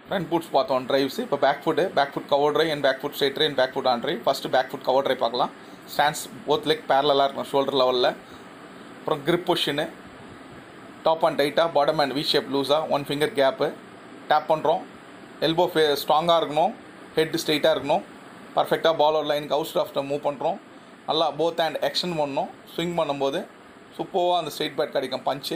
front foots பார்த்தோம் drives இப்போ back foot back foot cover drive and back foot straight drive and back foot on drive first back foot cover drive பார்க்கலாம் stance both leg பேரலாக இருக்கும் shoulder லெவலில் அப்புறம் grip position top and டைட்டாக bottom and V shape லூஸாக one finger gap tap பண்ணுறோம் elbow ஃபே ஸ்ட்ராங்காக இருக்கணும் ஹெட் ஸ்ட்ரைட்டாக இருக்கணும் பர்ஃபெக்டாக பாலர் லைனுக்கு அவுட் ஆஃப்ட மூவ் பண்ணுறோம் நல்லா போத் ஹேண்ட் எக்ஸ்டெண்ட் பண்ணணும் ஸ்விங் பண்ணும்போது சூப்பராக அந்த ஸ்ட்ரைட் பேட் கிடைக்கும் பஞ்சு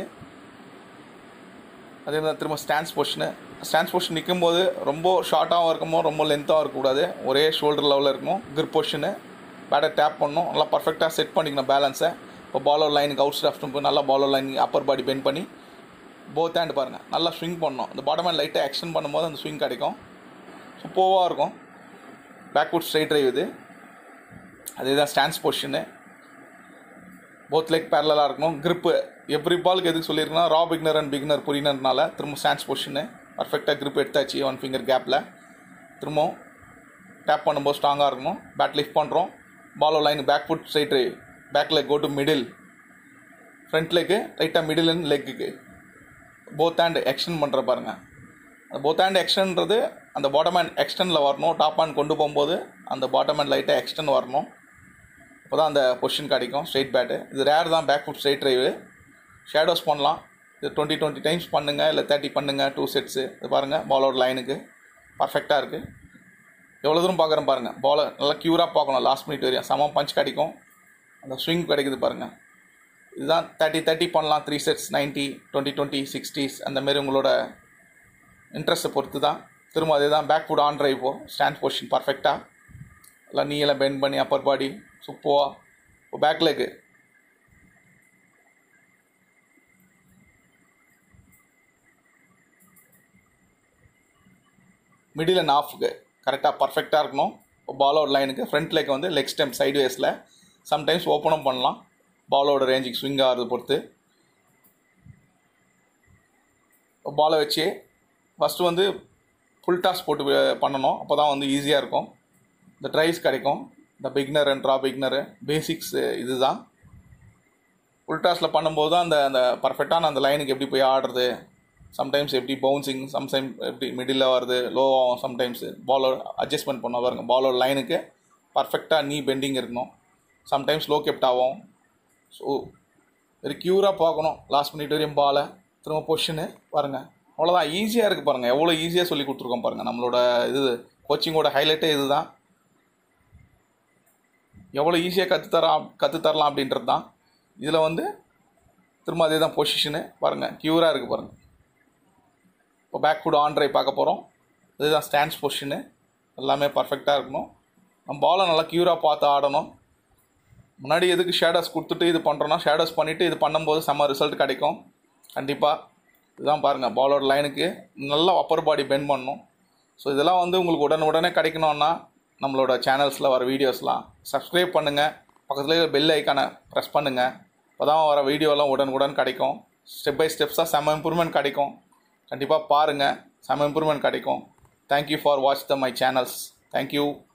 அதே மாதிரி திரும்ப ஸ்டாண்ட்ஸ் பொசிஷனு ஸ்டாண்ட்ஸ் பொசிஷன் நிற்கும்போது ரொம்ப ஷார்ட்டாகவும் இருக்கணும் ரொம்ப லென்த்தாகவும் இருக்கக்கூடாது ஒரே ஷோல்டர் லெவலில் இருக்கணும் grip பொசிஷனு பேட்டை டேப் பண்ணணும் நல்லா பர்ஃபெக்டாக செட் பண்ணிக்கணும் பேலன்ஸை இப்போ பாலர் லைனுக்கு அவுட் ஸ்டாஃப்டும் போய் நல்லா பாலர் லைனுக்கு அப்பர் பாடி பெண்ட் பண்ணி போத் ஹேண்ட் பாருங்கள் நல்லா ஸ்விங் பண்ணணும் இந்த பாட்டம் ஹேண்ட் லைட்டாக எக்ஸ்டெண்ட் பண்ணும்போது அந்த ஸ்விங் கிடைக்கும் சூப்பராக இருக்கும் பேக்வுட் ஸ்ட்ரைட் ட்ரைவ் இது அதே தான் ஸ்டாண்ட்ஸ் பொசிஷனு போத் லெக் பேரலாக இருக்கணும் grip எவ்ரி பாலுக்கு எதுக்கு சொல்லியிருக்கேன்னா ரா பிக்னர் அண்ட் பிக்னர் புரியினர்னால திரும்ப ஸ்டாண்ட்ஸ் பொசிஷனு பர்ஃபெக்டாக grip எடுத்தாச்சு ஒன் ஃபிங்கர் கேப்பில் திரும்பவும் டேப் பண்ணும்போது ஸ்ட்ராங்காக இருக்கணும் பேட் லிஃப்ட் பண்ணுறோம் பாலோ line back foot straight drive back leg go to middle front லெக்கு ரைட்டாக மிடில் அண்ட் லெக்குக்கு போத் ஹேண்ட் எக்ஸ்டெண்ட் பண்ணுற பாருங்க அந்த போத் ஹேண்ட் எக்ஸ்டென்றது அந்த பாட்டம் ஹேண்ட் எக்ஸ்டெண்டில் வரணும் டாப் ஹேண்ட் கொண்டு போகும்போது அந்த பாட்டம் ஹேண்ட் லைட்டாக எக்ஸ்டெண்ட் வரணும் அப்போ தான் அந்த பொசிஷன் கிடைக்கும் ஸ்ட்ரைட் பேட்டு இது ரேர் தான் back foot straight drive shadows பண்ணலாம் இது டுவெண்ட்டி டுவெண்ட்டி டைம்ஸ் பண்ணுங்கள் இல்லை தேர்ட்டி பண்ணுங்கள் டூ செட்ஸு இது பாருங்கள் பாலோட லைனுக்கு பர்ஃபெக்டாக இருக்குது எவ்வளோ தூரம் பார்க்குறேன் பாருங்கள் பாலை நல்லா க்யூராக பார்க்கணும் லாஸ்ட் மினிட் வரையும் செம பஞ்ச் கிடைக்கும் அந்த ஸ்விங் கிடைக்குது பாருங்கள் இதுதான் தேர்ட்டி தேர்ட்டி பண்ணலாம் three sets ninety twenty twenty sixties அந்த மாதிரி உங்களோட இன்ட்ரெஸ்ட்டை பொறுத்து தான் திரும்ப அதே தான் பேக் ஃபுட் ஆன் ட்ரைவோ ஸ்டாண்ட் பொசிஷன் பர்ஃபெக்டாக எல்லாம் நீ எல்லாம் பெண்ட் பண்ணி அப்பர் பாடி சூப்பராக இப்போ பேக் லெக்கு மிடில் அண்ட் ஆஃப்க்கு கரெக்டாக பர்ஃபெக்டாக இருக்கணும் பாலோட லைனுக்கு ஃப்ரண்ட் லெக் வந்து லெக் ஸ்டெம் சைடு வேஸில் சம்டைம்ஸ் ஓப்பனும் பண்ணலாம் பாலோட ரேஞ்சுக்கு ஸ்விங் ஆகிறது பொறுத்து பாலை வச்சு ஃபஸ்ட்டு வந்து ஃபுல் டாஸ் போட்டு வே- பண்ணணும் அப்போ தான் வந்து ஈஸியாக இருக்கும் இந்த ட்ரைவ்ஸ் கிடைக்கும் இந்த beginner and raw beginner basics இதுதான் ஃபுல் டாஸில் பண்ணும்போது தான் அந்த அந்த பர்ஃபெக்டான அந்த லைனுக்கு எப்படி போய் ஆடுறது சம்டைம்ஸ் எப்படி பவுன்சிங் சம்டைம் எப்படி மிடில் வருது லோ ஆகும் சம்டைம்ஸ் பாலர் அட்ஜஸ்ட்மெண்ட் பண்ண பாருங்க பாலர் லைனுக்கு பர்ஃபெக்டாக நீ பெண்டிங் இருக்கணும் சம்டைம்ஸ் லோ கெப்ட் ஆகும் ஸோ வெரி க்யூராக பார்க்கணும் லாஸ்ட் மினிட் வரையும் பாலை திரும்ப பொசிஷனு பாருங்கள் அவ்வளோதான் ஈஸியாக இருக்குது பாருங்கள் எவ்வளோ ஈஸியாக சொல்லி கொடுத்துருக்கோம் பாருங்கள் நம்மளோட இது கோச்சிங்கோட ஹைலைட்டே இதுதான் எவ்வளோ ஈஸியாக கற்றுத்தரலாம் கற்றுத்தரலாம் அப்படின்றது தான் இதில் வந்து திரும்ப அதே தான் பொசிஷனு பாருங்கள் க்யூராக இருக்குது பாருங்கள் இப்போ பேக் ஃபுட் ஆன் ட்ரை பார்க்க போகிறோம் இதுதான் ஸ்டாண்ட்ஸ் பொசிஷனு எல்லாமே பர்ஃபெக்டாக இருக்கணும் நம்ம பாலை நல்லா க்யூராக பார்த்து ஆடணும் முன்னாடி எதுக்கு ஷேடோஸ் கொடுத்துட்டு இது பண்ணுறோன்னா ஷேடோஸ் பண்ணிவிட்டு இது பண்ணும்போது செம்ம ரிசல்ட் கிடைக்கும் கண்டிப்பாக இதுதான் பாருங்கள் பாலோட லைனுக்கு நல்லா அப்பர் பாடி பெண்ட் பண்ணணும் ஸோ இதெல்லாம் வந்து உங்களுக்கு உடனே உடனே கிடைக்கணும்னா நம்மளோட சேனல்ஸில் வர வீடியோஸ்லாம் சப்ஸ்கிரைப் பண்ணுங்கள் பக்கத்துலேயே பெல் ஐக்கானை ப்ரெஸ் பண்ணுங்கள் அப்போ தான் வர வீடியோலாம் உடனுக்குடன் கிடைக்கும் ஸ்டெப் பை ஸ்டெப்ஸாக செம்ம இம்ப்ரூவ்மெண்ட் கிடைக்கும் கண்டிப்பாக பாருங்கள் செம்ம இம்ப்ரூவ்மெண்ட் கிடைக்கும் thank you for watch the my channels thank you